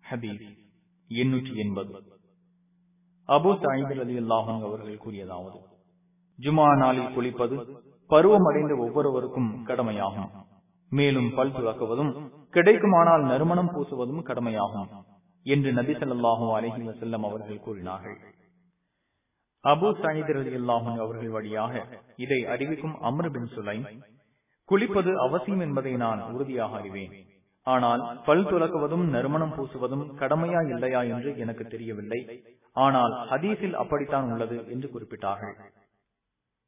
ஹதீஸ் எண்ணூற்றி எண்பது அபு சாயிதர் அலி அல்லாஹும் அவர்கள் கூறியதாவது ஜுமா நாளில் குளிப்பது பருவமடைந்த ஒவ்வொருவருக்கும் கடமையாகும் மேலும் பல் துலக்குவதும் கிடைக்குமானால் நறுமணம் பூசுவதும் கடமையாகும் என்று நபி சொல்லாஹும் அலஹி வசல்லம் அவர்கள் கூறினார்கள் அபு சாயிதர் அலி அல்லாஹும் அவர்கள் வழியாக இதை அறிவிக்கும் அம்ரு பின் சுலைம் குளிப்பது அவசியம் என்பதை நான் உறுதியாக அறிவேன் ஆனால் பல் துலக்குவதும் நறுமணம் பூசுவதும் கடமையா இல்லையா என்று எனக்கு தெரியவில்லை ஆனால் ஹதீஸில் அப்படித்தான் உள்ளது என்று குறிப்பிட்டார்கள்